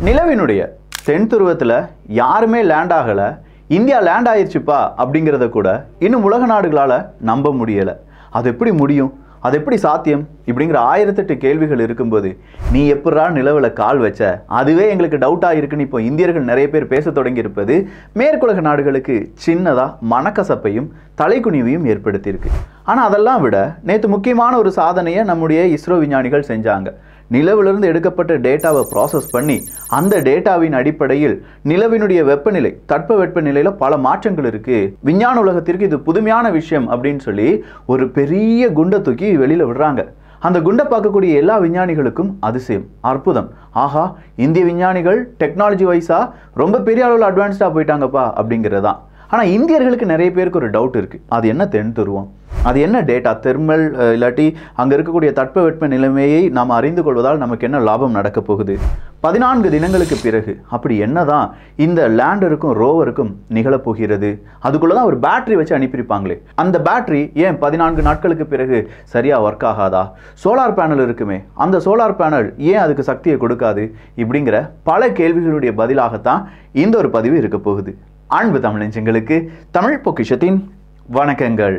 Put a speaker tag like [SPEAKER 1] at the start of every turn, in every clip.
[SPEAKER 1] நிலவினுடைய தென் துருவத்தில் யாருமே லேண்ட் ஆகலை India land ஆயிடுச்சுப்பா அப்படிங்கிறத கூட இன்னும் உலக நாடுகளால் நம்ப முடியலை அது எப்படி முடியும் அது எப்படி சாத்தியம் இப்படிங்கிற ஆயிரத்தெட்டு கேள்விகள் இருக்கும்போது நீ எப்படா நிலவில் கால் வச்ச அதுவே எங்களுக்கு டவுட்டாக இருக்குன்னு இப்போ இந்தியர்கள் நிறைய பேர் பேச தொடங்கி இருப்பது மேற்குலக நாடுகளுக்கு சின்னதாக மனக்கசப்பையும் தலைக்குனிவையும் ஏற்படுத்தியிருக்கு ஆனால் அதெல்லாம் விட நேற்று முக்கியமான ஒரு சாதனையை நம்முடைய இஸ்ரோ விஞ்ஞானிகள் செஞ்சாங்க நிலவிலிருந்து எடுக்கப்பட்ட டேட்டாவை ப்ராசஸ் பண்ணி அந்த டேட்டாவின் அடிப்படையில் நிலவினுடைய வெப்பநிலை தட்ப வெப்பநிலையில் பல மாற்றங்கள் இருக்கு விஞ்ஞான உலகத்திற்கு இது புதுமையான விஷயம் அப்படின்னு சொல்லி ஒரு பெரிய குண்டை தூக்கி வெளியில் விடுறாங்க அந்த குண்டை பார்க்கக்கூடிய எல்லா விஞ்ஞானிகளுக்கும் அதிசயம் அற்புதம் ஆஹா இந்திய விஞ்ஞானிகள் டெக்னாலஜி வைஸாக ரொம்ப பெரிய அளவில் அட்வான்ஸ்டாக போயிட்டாங்கப்பா அப்படிங்கிறது தான் ஆனால் இந்தியர்களுக்கு நிறைய பேருக்கு ஒரு டவுட் இருக்குது அது என்ன தென் துருவம் அது என்ன டேட்டா தெர்மல் அஹ், இல்லாட்டி அங்கே இருக்கக்கூடிய தட்பவெட்ப நிலைமையை நாம் அறிந்து கொள்வதால் நமக்கு என்ன லாபம் நடக்கப் போகுது பதினான்கு தினங்களுக்கு பிறகு அப்படி என்னதான் இந்த லேண்டருக்கும் ரோவருக்கும் நிகழப்போகிறது அதுக்குள்ள தான் ஒரு பேட்டரி வச்சு அனுப்பியிருப்பாங்களே அந்த பேட்டரி ஏன் பதினான்கு நாட்களுக்கு பிறகு சரியாக ஒர்க் ஆகாதா சோலார் பேனல் இருக்குமே அந்த சோலார் பேனல் ஏன் அதுக்கு சக்தியை கொடுக்காது இப்படிங்கிற பல கேள்விகளுடைய பதிலாகத்தான் இந்த ஒரு பதிவு இருக்க போகுது அன்பு தமிழஞ்சங்களுக்கு தமிழ் பொக்கிஷத்தின் வணக்கங்கள்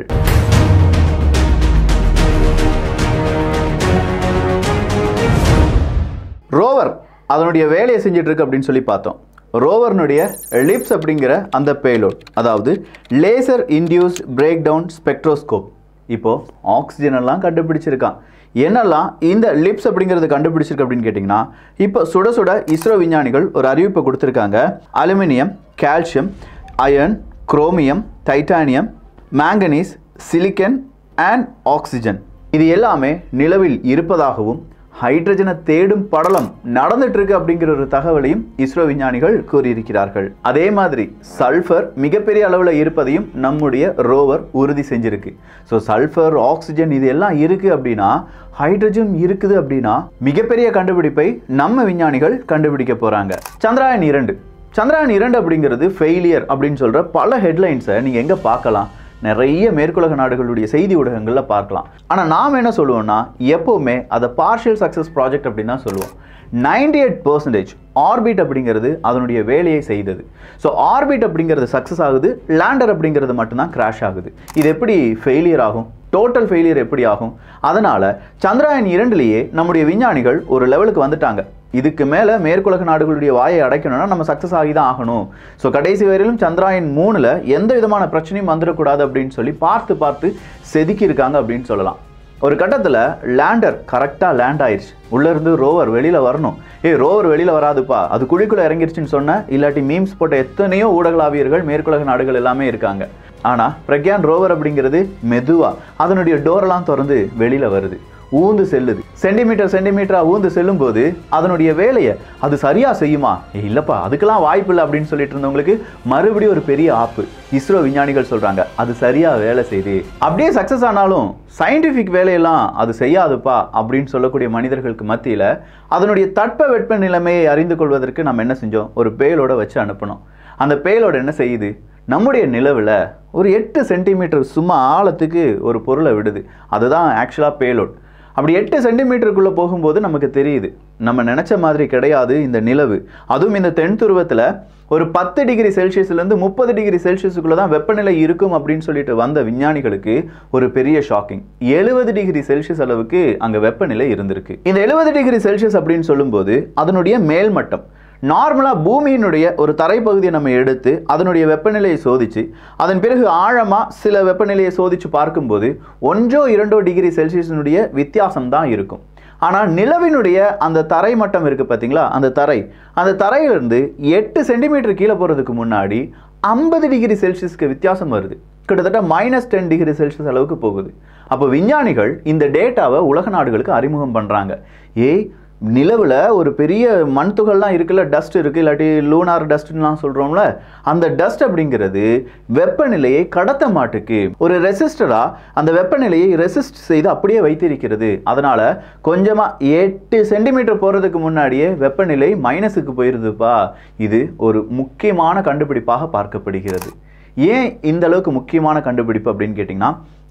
[SPEAKER 1] ரோவர் அதனுடைய வேலையை செஞ்சுட்டு இருக்கு அப்படின்னு சொல்லி பார்த்தோம் ரோவர்னுடைய லிப்ஸ் அப்படிங்கிற அந்த பேலோட் அதாவது laser induced breakdown spectroscope இப்போ ஆக்சிஜன் எல்லாம் கண்டுபிடிச்சிருக்கான் என்னெல்லாம் இந்த லிப்ஸ் அப்படிங்கிறது கண்டுபிடிச்சிருக்கு அப்படின்னு கேட்டிங்கன்னா இப்போ சுட சுட இஸ்ரோ விஞ்ஞானிகள் ஒரு அறிவிப்பை கொடுத்துருக்காங்க aluminium calcium iron chromium titanium manganese silicon and oxygen இது எல்லாமே நிலவில் இருப்பதாகவும் ஹைட்ரஜனை தேடும் படலம் நடந்துட்டு இருக்கு அப்படிங்கிற ஒரு தகவலையும் இஸ்ரோ விஞ்ஞானிகள் கூறியிருக்கிறார்கள் அதே மாதிரி சல்ஃபர் மிகப்பெரிய அளவில் இருப்பதையும் நம்முடைய ரோவர் உறுதி செஞ்சிருக்கு ஸோ சல்ஃபர் ஆக்சிஜன் இது எல்லாம் இருக்கு அப்படின்னா ஹைட்ரஜன் இருக்குது அப்படின்னா மிகப்பெரிய கண்டுபிடிப்பை நம்ம விஞ்ஞானிகள் கண்டுபிடிக்க போறாங்க சந்திராயன் இரண்டு சந்திராயன் இரண்டு அப்படிங்கிறது ஃபெயிலியர் அப்படின்னு சொல்ற பல ஹெட்லைன்ஸை நீங்க எங்க பார்க்கலாம் நிறைய மேற்குலக நாடுகளுடைய செய்தி ஊடகங்களில் பார்க்கலாம் ஆனால் நாம் என்ன சொல்லுவோம்னா எப்போவுமே அதை பார்ஷியல் சக்ஸஸ் ப்ராஜெக்ட் அப்படின்னு தான் சொல்லுவோம் நைன்டி எயிட் பர்சன்டேஜ் ஆர்பிட் அப்படிங்கிறது அதனுடைய வேலையை செய்தது ஸோ ஆர்பிட் அப்படிங்கிறது சக்ஸஸ் ஆகுது லேண்டர் அப்படிங்கிறது மட்டும்தான் கிராஷ் ஆகுது இது எப்படி ஃபெயிலியர் ஆகும் டோட்டல் ஃபெயிலியர் எப்படி ஆகும் அதனால் சந்திராயன் இரண்டுலேயே நம்முடைய விஞ்ஞானிகள் ஒரு லெவலுக்கு வந்துட்டாங்க இதுக்கு மேலே மேற்குலக நாடுகளுடைய வாயை அடைக்கணும்னா நம்ம சக்ஸஸ் ஆகி தான் ஆகணும் ஸோ கடைசி வரையிலும் சந்திராயன் மூணில் எந்த விதமான பிரச்சனையும் வந்துடக்கூடாது அப்படின்னு சொல்லி பார்த்து பார்த்து செதுக்கி இருக்காங்க அப்படின்னு சொல்லலாம் ஒரு கட்டத்தில் லேண்டர் கரெக்டாக லேண்ட் ஆயிடுச்சு உள்ளேருந்து ரோவர் வெளியில் வரணும் ஏய் ரோவர் வெளியில் வராதுப்பா அது குழிக்குள்ளே இறங்கிருச்சுன்னு சொன்ன இல்லாட்டி மீம்ஸ் போட்ட எத்தனையோ ஊடகளாவியர்கள் மேற்குலக நாடுகள் எல்லாமே இருக்காங்க ஆனால் பிரக்யான் ரோவர் அப்படிங்கிறது மெதுவாக அதனுடைய டோரெல்லாம் திறந்து வெளியில் வருது ஊந்து செல்லுது சென்டிமீட்டர் சென்டிமீட்டரா ஊந்து செல்லும் போது அதனுடைய வேலையை அது சரியா செய்யுமா ஏய், இல்லப்பா அதுக்கெல்லாம் வாய்ப்பு இல்லை அப்படின்னு சொல்லிட்டு இருந்தவங்களுக்கு மறுபடியும் ஒரு பெரிய ஆப்பு இஸ்ரோ விஞ்ஞானிகள் சொல்றாங்க அது சரியா வேலை செய்யுது அப்படியே சக்சஸ் ஆனாலும் சயின்டிஃபிக் வேலையெல்லாம் அது செய்யாதுப்பா அப்படின்னு சொல்லக்கூடிய மனிதர்களுக்கு மத்தியில் அதனுடைய தட்ப வெட்ப நிலைமையை அறிந்து கொள்வதற்கு நம்ம என்ன செஞ்சோம் ஒரு பேலோட வச்சு அனுப்பணும் அந்த பேலோட என்ன செய்யுது நம்முடைய நிலவில் ஒரு எட்டு சென்டிமீட்டர் சும்மா ஆழத்துக்கு ஒரு பொருளை விடுது அதுதான் ஆக்சுவலாக பேலோட் அப்படி எட்டு சென்டிமீட்டருக்குள்ளே போகும்போது நமக்கு தெரியுது நம்ம நினச்ச மாதிரி கிடையாது இந்த நிலவு அதுவும் இந்த தென் துருவத்தில் ஒரு பத்து டிகிரி செல்சியஸ்லேருந்து முப்பது டிகிரி செல்சியஸுக்குள்ளே தான் வெப்பநிலை இருக்கும் அப்படின்னு சொல்லிட்டு வந்த விஞ்ஞானிகளுக்கு ஒரு பெரிய ஷாக்கிங் எழுபது டிகிரி செல்சியஸ் அளவுக்கு அங்கே வெப்பநிலை இருந்திருக்கு இந்த எழுபது டிகிரி செல்சியஸ் அப்படின்னு சொல்லும்போது அதனுடைய மேல்மட்டம் நார்மலாக பூமியினுடைய ஒரு தரைப்பகுதியை நம்ம எடுத்து அதனுடைய வெப்பநிலையை சோதித்து அதன் பிறகு ஆழமாக சில வெப்பநிலையை சோதித்து பார்க்கும்போது ஒன்றோ இரண்டோ டிகிரி செல்சியஸினுடைய வித்தியாசம் தான் இருக்கும் ஆனால் நிலவினுடைய அந்த தரை மட்டம் இருக்குது பார்த்தீங்களா அந்த தரை அந்த தரையிலிருந்து எட்டு சென்டிமீட்டர் கீழே போகிறதுக்கு முன்னாடி ஐம்பது டிகிரி செல்சியஸ்க்கு வித்தியாசம் வருது கிட்டத்தட்ட மைனஸ் டென் டிகிரி செல்சியஸ் அளவுக்கு போகுது அப்போ விஞ்ஞானிகள் இந்த டேட்டாவை உலக நாடுகளுக்கு அறிமுகம் பண்ணுறாங்க ஏய் நிலவில் ஒரு பெரிய மண் துகள்லாம் இருக்குல்ல டஸ்ட் இருக்குது இல்லாட்டி லூனார் டஸ்ட்லாம் சொல்கிறோம்ல அந்த டஸ்ட் அப்படிங்கிறது வெப்பநிலையை கடத்த மாட்டுக்கு ஒரு ரெசிஸ்டராக அந்த வெப்பநிலையை ரெசிஸ்ட் செய்து அப்படியே வைத்திருக்கிறது அதனால் கொஞ்சமாக எட்டு சென்டிமீட்டர் போகிறதுக்கு முன்னாடியே வெப்பநிலை மைனஸுக்கு போயிருதுப்பா இது ஒரு முக்கியமான கண்டுபிடிப்பாக பார்க்கப்படுகிறது ஏன் இந்த அளவுக்கு முக்கியமான கண்டுபிடிப்பு அப்படின்னு கேட்டிங்கன்னா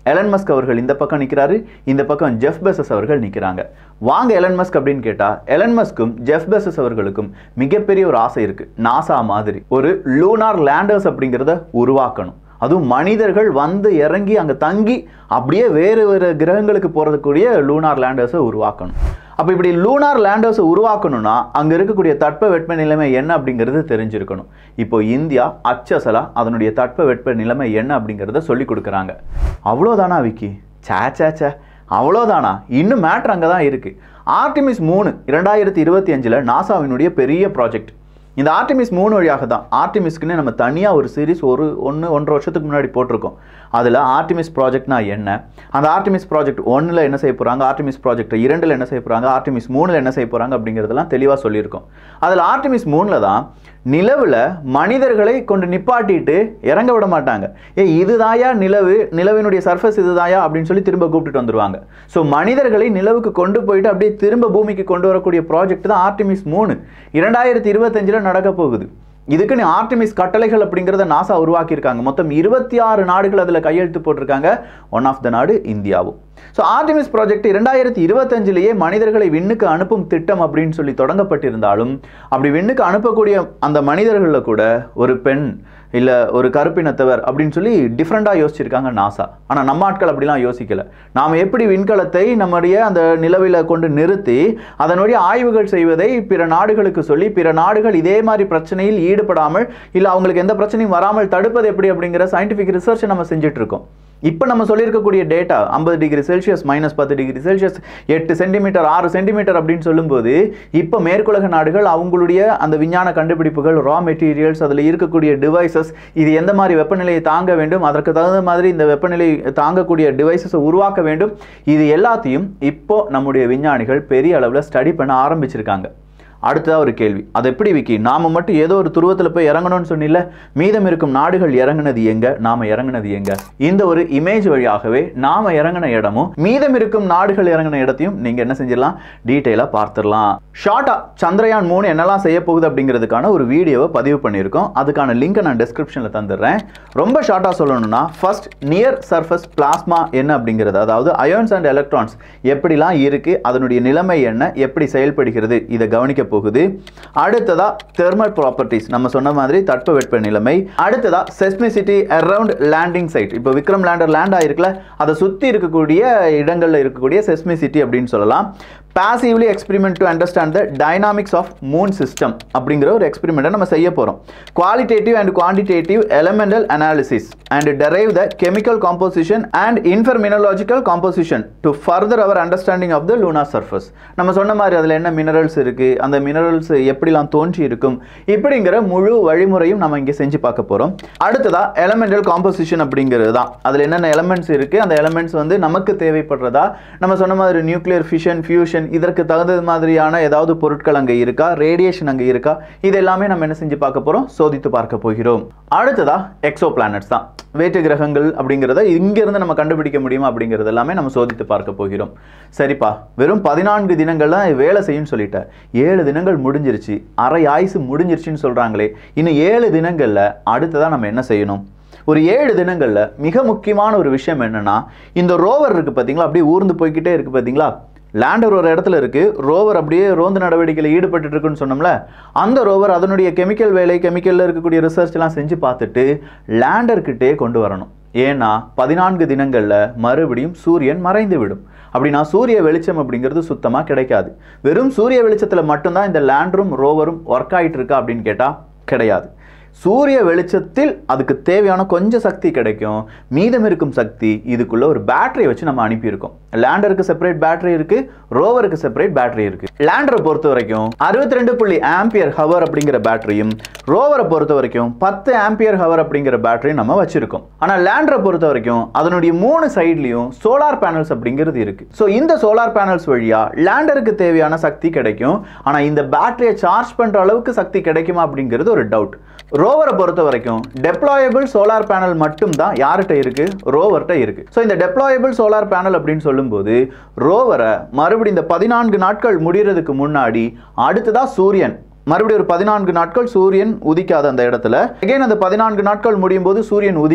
[SPEAKER 1] எலன் மஸ்க் அவர்கள் இந்த பக்கம் நிற்கிறாரு இந்த பக்கம் ஜெஃப் பெசஸ் அவர்கள் நிற்கிறாங்க வாங்க எலன் மஸ்க் அப்படின்னு கேட்டால் எலன் மஸ்க்கும் ஜெஃப் பெசஸ் அவர்களுக்கும் மிகப்பெரிய ஒரு ஆசை இருக்கு நாசா மாதிரி ஒரு லூனார் லேண்டர்ஸ் அப்படிங்கிறத உருவாக்கணும் அதுவும் மனிதர்கள் வந்து இறங்கி அங்கே தங்கி அப்படியே வேறு வேறு கிரகங்களுக்கு போகிறதுக்கூடிய லூனார் லேண்டர்ஸை உருவாக்கணும் அப்போ இப்படி லூனார் லேண்டர்ஸை உருவாக்கணும்னா அங்கே இருக்கக்கூடிய தட்ப வெட்ப நிலைமை என்ன அப்படிங்கிறது தெரிஞ்சிருக்கணும் இப்போ இந்தியா அச்சசலா அதனுடைய தட்ப வெட்ப நிலைமை என்ன அப்படிங்கிறத சொல்லி கொடுக்குறாங்க அவ்வளோதானா விக்கி சே சே சே அவ்வளோதானா இன்னும் மேட்ரு அங்கே தான் இருக்குது ஆர்டிமிஸ் மூணு இரண்டாயிரத்தி இருபத்தி அஞ்சில் நாசாவினுடைய பெரிய ப்ராஜெக்ட் இந்த ஆர்டிமிஸ் மூணு வழியாக தான் ஆர்டிமிஸ்க்குன்னு நம்ம தனியாக ஒரு சீரிஸ் ஒரு ஒன்று ஒன்றரை வருஷத்துக்கு முன்னாடி போட்டிருக்கோம் அதில் ஆர்டிமிஸ் ப்ராஜெக்ட்னா என்ன அந்த ஆர்டிமிஸ் ப்ராஜெக்ட் ஒன்றில் என்ன செய்ய போகிறாங்க ஆர்டிமிஸ் ப்ராஜெக்ட் இரண்டில் என்ன செய்ய போகிறாங்க ஆர்டிமிஸ் மூணில் என்ன செய்ய போகிறாங்க அப்படிங்கிறதெல்லாம் தெளிவாக சொல்லியிருக்கோம் அதில் ஆர்டிமிஸ் மூணில் தான் நிலவில் மனிதர்களை கொண்டு நிப்பாட்டிட்டு இறங்க விட மாட்டாங்க ஏ இதுதாயா நிலவு நிலவினுடைய சர்ஃபேஸ் இதுதாயா அப்படின்னு சொல்லி திரும்ப கூப்பிட்டுட்டு வந்துருவாங்க ஸோ மனிதர்களை நிலவுக்கு கொண்டு போயிட்டு அப்படியே திரும்ப பூமிக்கு கொண்டு வரக்கூடிய ப்ராஜெக்ட் தான் ஆர்டிமிஸ் மூணு இரண்டாயிரத்தி இருபத்தஞ்சில் நடக்க போகுது இதுக்குன்னு ஆர்டிமிஸ் கட்டளைகள் அப்படிங்கிறத நாசா உருவாக்கியிருக்காங்க மொத்தம் இருபத்தி ஆறு நாடுகள் அதில் கையெழுத்து போட்டிருக்காங்க ஒன் ஆஃப் த நாடு இந்தியாவும் ஸோ ஆர்டிமிஸ் ப்ராஜெக்ட் இரண்டாயிரத்தி இருபத்தஞ்சிலேயே மனிதர்களை விண்ணுக்கு அனுப்பும் திட்டம் அப்படின்னு சொல்லி தொடங்கப்பட்டிருந்தாலும் அப்படி விண்ணுக்கு அனுப்பக்கூடிய அந்த மனிதர்களில் கூட ஒரு பெண் இல்லை ஒரு கருப்பினத்தவர் அப்படின்னு சொல்லி டிஃப்ரெண்ட்டாக யோசிச்சிருக்காங்க நாசா ஆனால் நம்ம ஆட்கள் அப்படிலாம் யோசிக்கல நாம் எப்படி விண்கலத்தை நம்முடைய அந்த நிலவில் கொண்டு நிறுத்தி அதனுடைய ஆய்வுகள் செய்வதை பிற நாடுகளுக்கு சொல்லி பிற நாடுகள் இதே மாதிரி பிரச்சனையில் ஈடுபடாமல் இல்லை அவங்களுக்கு எந்த பிரச்சனையும் வராமல் தடுப்பது எப்படி அப்படிங்கிற சயின்டிஃபிக் ரிசர்ச்சை நம்ம செஞ்சுட்டு இருக்கோம் இப்போ நம்ம சொல்லியிருக்கக்கூடிய டேட்டா ஐம்பது டிகிரி செல்சியஸ் மைனஸ் பத்து டிகிரி செல்சியஸ் எட்டு சென்டிமீட்டர் ஆறு சென்டிமீட்டர் அப்படின்னு சொல்லும்போது இப்போ மேற்குலக நாடுகள் அவங்களுடைய அந்த விஞ்ஞான கண்டுபிடிப்புகள் ரா மெட்டீரியல்ஸ் அதில் இருக்கக்கூடிய டிவைசஸ் இது எந்த மாதிரி வெப்பநிலையை தாங்க வேண்டும் அதற்கு தகுந்த மாதிரி இந்த வெப்பநிலை தாங்கக்கூடிய டிவைசஸை உருவாக்க வேண்டும் இது எல்லாத்தையும் இப்போ நம்முடைய விஞ்ஞானிகள் பெரிய அளவில் ஸ்டடி பண்ண ஆரம்பிச்சிருக்காங்க அடுத்ததா ஒரு கேள்வி அது எப்படி விக்கி நாம மட்டும் ஏதோ ஒரு துருவத்தில் போய் இறங்கணும்னு சொன்னில்ல மீதம் இருக்கும் நாடுகள் இறங்குனது எங்க நாம இறங்குனது எங்க இந்த ஒரு இமேஜ் வழியாகவே நாம இறங்கின இடமும் மீதம் இருக்கும் நாடுகள் இறங்கின இடத்தையும் நீங்க என்ன செஞ்சிடலாம் டீட்டெயிலாக பார்த்துடலாம் ஷார்ட்டா சந்திரயான் மூணு என்னெல்லாம் செய்ய போகுது அப்படிங்கிறதுக்கான ஒரு வீடியோவை பதிவு பண்ணியிருக்கோம் அதுக்கான லிங்கை நான் டிஸ்கிரிப்ஷனில் தந்துடுறேன் ரொம்ப ஷார்ட்டாக சொல்லணும்னா ஃபர்ஸ்ட் நியர் சர்ஃபஸ் பிளாஸ்மா என்ன அப்படிங்கிறது அதாவது அயோன்ஸ் அண்ட் எலக்ட்ரான்ஸ் எப்படிலாம் இருக்கு அதனுடைய நிலைமை என்ன எப்படி செயல்படுகிறது இதை கவனிக்க போகுது அடுத்ததா தெர்மல் ப்ராப்பர்ட்டிஸ் நம்ம சொன்ன மாதிரி தட்பவெட்ப நிலைமை அடுத்ததா செஸ்மிசிட்டி அரவுண்ட் லேண்டிங் சைட் இப்போ விக்ரம் லேண்டர் லேண்ட் ஆயிருக்குல அதை சுற்றி இருக்கக்கூடிய இடங்களில் இருக்கக்கூடிய செஸ்மிசிட்டி அப்படின்னு சொல்லலாம் passively experiment to understand the dynamics of moon system அப்படிங்கிற ஒரு எக்ஸ்பெரிமெண்ட்டை நம்ம செய்ய போகிறோம் qualitative and quantitative elemental analysis and derive the chemical composition and mineralogical composition to further our understanding of the lunar surface நம்ம சொன்ன மாதிரி அதில் என்ன மினரல்ஸ் இருக்குது அந்த மினரல்ஸ் எப்படிலாம் தோன்றி இருக்கும் இப்படிங்கிற முழு வழிமுறையும் நம்ம இங்கே செஞ்சு பார்க்க போகிறோம் அடுத்ததா எலமெண்டல் காம்போசிஷன் அப்படிங்கிறது தான் அதில் என்னென்ன எலமெண்ட்ஸ் இருக்குது அந்த எலமெண்ட்ஸ் வந்து நமக்கு தேவைப்படுறதா நம்ம சொன்ன மாதிரி நியூக்ளியர் ஃபிஷன் ஃபியூஷன் இதற்கு தகுந்த மாதிரியான ஏதாவது பொருட்கள் அங்கே இருக்கா ரேடியேஷன் அங்கே இருக்கா இது எல்லாமே நம்ம என்ன செஞ்சு பார்க்க போகிறோம் சோதித்து பார்க்க போகிறோம் அடுத்ததா எக்ஸோ பிளானட்ஸ் தான் வேற்று கிரகங்கள் அப்படிங்கிறத இங்கிருந்து நம்ம கண்டுபிடிக்க முடியுமா அப்படிங்கிறது எல்லாமே நம்ம சோதித்து பார்க்க போகிறோம் சரிப்பா வெறும் பதினான்கு தினங்கள் தான் வேலை செய்யும்னு சொல்லிட்டேன் ஏழு தினங்கள் முடிஞ்சிருச்சு அரை ஆயுசு முடிஞ்சிருச்சுன்னு சொல்கிறாங்களே இன்னும் ஏழு தினங்களில் அடுத்ததான் நம்ம என்ன செய்யணும் ஒரு ஏழு தினங்களில் மிக முக்கியமான ஒரு விஷயம் என்னன்னா இந்த ரோவர் இருக்குது பார்த்தீங்களா அப்படியே ஊர்ந்து போய்கிட்டே இருக்குது பார்த்தீங்களா லேண்டர் ஒரு இடத்துல இருக்கு ரோவர் அப்படியே ரோந்து நடவடிக்கையில் ஈடுபட்டு இருக்குன்னு சொன்னோம்ல அந்த ரோவர் அதனுடைய கெமிக்கல் வேலை கெமிக்கலில் இருக்கக்கூடிய ரிசர்ச் எல்லாம் செஞ்சு பார்த்துட்டு லேண்டர்கிட்டே கொண்டு வரணும் ஏன்னா பதினான்கு தினங்களில் மறுபடியும் சூரியன் மறைந்து விடும் அப்படின்னா சூரிய வெளிச்சம் அப்படிங்கிறது சுத்தமாக கிடைக்காது வெறும் சூரிய வெளிச்சத்தில் மட்டும்தான் இந்த லேண்டரும் ரோவரும் ஒர்க் ஆகிட்டு இருக்கா அப்படின்னு கேட்டால் கிடையாது சூரிய வெளிச்சத்தில் அதுக்கு தேவையான கொஞ்சம் சக்தி கிடைக்கும் மீதம் இருக்கும் சக்தி இதுக்குள்ள ஒரு பேட்டரி வச்சு நம்ம அனுப்பியிருக்கோம் லேண்டருக்கு செப்பரேட் பேட்டரி இருக்கு ரோவருக்கு செப்பரேட் பேட்டரி இருக்கு லேண்டரை பொறுத்த வரைக்கும் அறுபத்தி ரெண்டு புள்ளி ஆம்பியர் ஹவர் அப்படிங்கிற பேட்டரியும் ரோவரை பொறுத்த வரைக்கும் பத்து ஆம்பியர் ஹவர் அப்படிங்கிற பேட்டரியும் நம்ம வச்சிருக்கோம் ஆனா லேண்டரை பொறுத்த வரைக்கும் அதனுடைய மூணு சைட்லயும் சோலார் பேனல்ஸ் அப்படிங்கிறது இருக்கு ஸோ இந்த சோலார் பேனல்ஸ் வழியா லேண்டருக்கு தேவையான சக்தி கிடைக்கும் ஆனா இந்த பேட்டரியை சார்ஜ் பண்ற அளவுக்கு சக்தி கிடைக்குமா அப்படிங்கிறது ஒரு டவுட் ரோவரை பொறுத்த வரைக்கும் டெப்ளாயபிள் சோலார் பேனல் மட்டும் தான் யார்கிட்ட இருக்கு ரோவர்கிட்ட இருக்கு ஸோ இந்த டெப்ளாயபிள் சோலார் பேனல் அப்படின்னு சொல்லும்போது ரோவரை மறுபடியும் இந்த பதினான்கு நாட்கள் முடியறதுக்கு முன்னாடி அடுத்ததா சூரியன் மறுபடியும் ஒரு பதினான்கு நாட்கள் சூரியன் உதிக்காத அந்த இடத்துல அகைன் அந்த பதினான்கு நாட்கள் முடியும் போது சூரியன் உதிக்கும்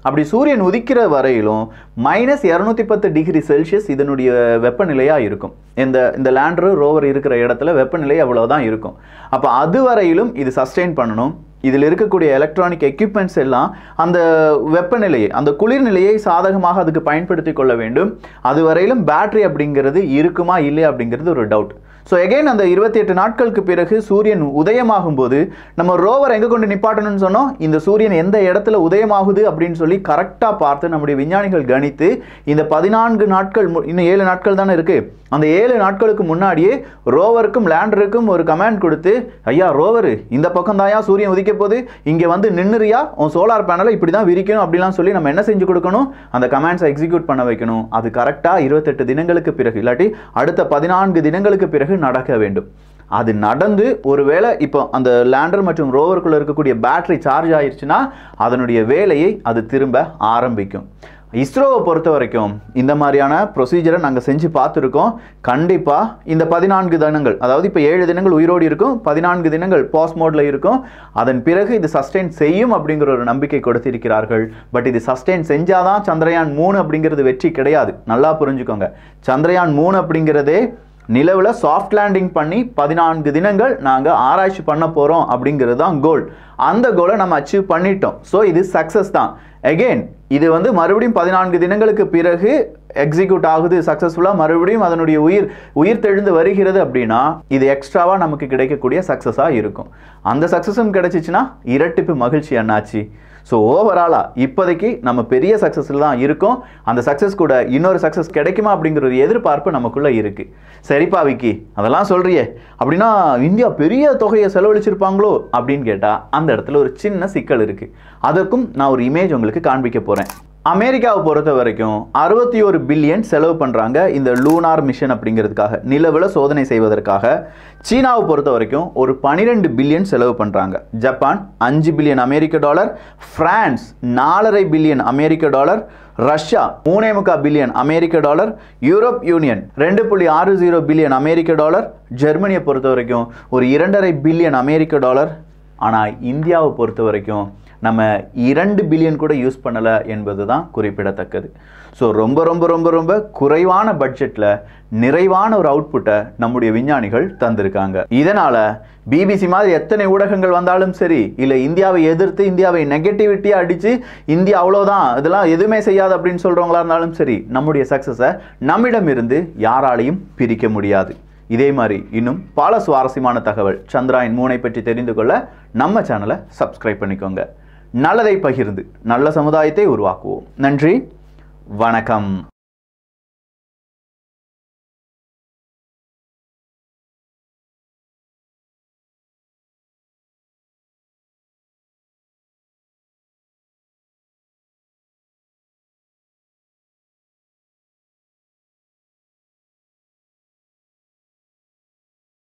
[SPEAKER 1] அப்படி சூரியன் உதிக்கிற வரையிலும் மைனஸ் இரநூத்தி பத்து டிகிரி செல்சியஸ் இதனுடைய வெப்பநிலையாக இருக்கும் இந்த இந்த லேண்டர் ரோவர் இருக்கிற இடத்துல வெப்பநிலை அவ்வளோதான் இருக்கும் அப்போ அது வரையிலும் இது சஸ்டெயின் பண்ணணும் இதில் இருக்கக்கூடிய எலக்ட்ரானிக் எக்யூப்மெண்ட்ஸ் எல்லாம் அந்த வெப்பநிலையை அந்த குளிர்நிலையை சாதகமாக அதுக்கு பயன்படுத்தி கொள்ள வேண்டும் அது வரையிலும் பேட்டரி அப்படிங்கிறது இருக்குமா இல்லையா அப்படிங்கிறது ஒரு டவுட் ஸோ எகைன் அந்த இருபத்தி எட்டு நாட்களுக்கு பிறகு சூரியன் உதயமாகும் போது நம்ம ரோவர் எங்கே கொண்டு நிப்பாட்டணும்னு சொன்னோம் இந்த சூரியன் எந்த இடத்துல உதயமாகுது அப்படின்னு சொல்லி கரெக்டாக பார்த்து நம்முடைய விஞ்ஞானிகள் கணித்து இந்த பதினான்கு நாட்கள் மு- இன்னும் ஏழு நாட்கள் தானே இருக்கு அந்த ஏழு நாட்களுக்கு முன்னாடியே ரோவருக்கும் லேண்டருக்கும் ஒரு கமாண்ட் கொடுத்து ஐயா ரோவர் இந்த பக்கம் தாயா சூரியன் உதிக்க போகுது இங்கே வந்து நின்னுறியா உன் சோலார் பேனலை இப்படி தான் விரிக்கணும் அப்படிலாம் சொல்லி நம்ம என்ன செஞ்சு கொடுக்கணும் அந்த கமாண்ட்ஸை எக்ஸிக்யூட் பண்ண வைக்கணும் அது கரெக்டாக இருபத்தெட்டு தினங்களுக்கு பிறகு இல்லாட்டி அடுத்த பதினான்கு தினங்களுக்கு பிறகு நடக்க வேண்டும் அது நடந்து ஒருவேளை இப்போ அந்த லேண்டர் மற்றும் ரோவருக்குள்ள இருக்கக்கூடிய பேட்டரி சார்ஜ் ஆயிருச்சுன்னா அதனுடைய வேலையை அது திரும்ப ஆரம்பிக்கும் இஸ்ரோவை பொறுத்த வரைக்கும் இந்த மாதிரியான ப்ரொசீஜரை நாங்கள் செஞ்சு பார்த்துருக்கோம் கண்டிப்பாக இந்த பதினான்கு தினங்கள் அதாவது இப்போ ஏழு தினங்கள் உயிரோடு இருக்கும் பதினான்கு தினங்கள் பாஸ் மோடில் இருக்கும் அதன் பிறகு இது சஸ்டெயின் செய்யும் அப்படிங்கிற ஒரு நம்பிக்கை கொடுத்திருக்கிறார்கள் பட் இது சஸ்டெயின் செஞ்சாதான் சந்திரயான் மூணு அப்படிங்கிறது வெற்றி கிடையாது நல்லா புரிஞ்சுக்கோங்க சந்திரயான் மூணு அப்படிங்கிறதே நிலவில் சாஃப்ட் லேண்டிங் பண்ணி பதினான்கு தினங்கள் நாங்கள் ஆராய்ச்சி பண்ண போகிறோம் அப்படிங்கிறது தான் கோல் அந்த கோலை நம்ம அச்சீவ் பண்ணிட்டோம் ஸோ இது சக்ஸஸ் தான் அகெயின் இது வந்து மறுபடியும் பதினான்கு தினங்களுக்கு பிறகு எக்ஸிக்யூட் ஆகுது சக்ஸஸ்ஃபுல்லாக மறுபடியும் அதனுடைய உயிர் உயிர் தெழுந்து வருகிறது அப்படின்னா இது எக்ஸ்ட்ராவாக நமக்கு கிடைக்கக்கூடிய சக்ஸஸாக இருக்கும் அந்த சக்ஸஸும் கிடைச்சிச்சுன்னா இரட்டிப்பு மகிழ்ச்சி அண்ணாச்சி ஸோ ஓவராலாக இப்போதைக்கு நம்ம பெரிய சக்ஸஸில் தான் இருக்கோம் அந்த சக்ஸஸ் கூட இன்னொரு சக்ஸஸ் கிடைக்குமா அப்படிங்கிற ஒரு எதிர்பார்ப்பு நமக்குள்ளே இருக்குது சரிப்பா விக்கி அதெல்லாம் சொல்கிறியே அப்படின்னா இந்தியா பெரிய தொகையை செலவழிச்சிருப்பாங்களோ அப்படின்னு கேட்டால் அந்த இடத்துல ஒரு சின்ன சிக்கல் இருக்குது அதற்கும் நான் ஒரு இமேஜ் உங்களுக்கு காண்பிக்க போகிறேன் அமெரிக்காவை பொறுத்த வரைக்கும் அறுபத்தி ஒரு பில்லியன் செலவு பண்ணுறாங்க இந்த லூனார் மிஷன் அப்படிங்கிறதுக்காக நிலவில் சோதனை செய்வதற்காக சீனாவை பொறுத்த வரைக்கும் ஒரு பன்னிரெண்டு பில்லியன் செலவு பண்ணுறாங்க ஜப்பான் அஞ்சு பில்லியன் அமெரிக்க டாலர் பிரான்ஸ் நாலரை பில்லியன் அமெரிக்க டாலர் ரஷ்யா மூணே முக்கால் பில்லியன் அமெரிக்க டாலர் யூரோப் யூனியன் ரெண்டு புள்ளி ஆறு ஜீரோ பில்லியன் அமெரிக்க டாலர் ஜெர்மனியை பொறுத்த வரைக்கும் ஒரு இரண்டரை பில்லியன் அமெரிக்க டாலர் ஆனால் இந்தியாவை பொறுத்த வரைக்கும் நம்ம இரண்டு பில்லியன் கூட யூஸ் பண்ணலை என்பது தான் குறிப்பிடத்தக்கது ஸோ ரொம்ப ரொம்ப ரொம்ப ரொம்ப குறைவான பட்ஜெட்டில் நிறைவான ஒரு அவுட்புட்டை நம்முடைய விஞ்ஞானிகள் தந்திருக்காங்க இதனால் பிபிசி மாதிரி எத்தனை ஊடகங்கள் வந்தாலும் சரி இல்லை இந்தியாவை எதிர்த்து இந்தியாவை நெகட்டிவிட்டியாக அடித்து இந்தியா அவ்வளோதான் இதெல்லாம் எதுவுமே செய்யாது அப்படின்னு சொல்கிறவங்களா இருந்தாலும் சரி நம்முடைய சக்ஸஸை நம்மிடமிருந்து யாராலையும் பிரிக்க முடியாது இதே மாதிரி இன்னும் பல சுவாரஸ்யமான தகவல் சந்திராயன் மூனை பற்றி தெரிந்து கொள்ள நம்ம சேனலை சப்ஸ்கிரைப் பண்ணிக்கோங்க நல்லதை பகிர்ந்து நல்ல சமுதாயத்தை உருவாக்குவோம் நன்றி வணக்கம்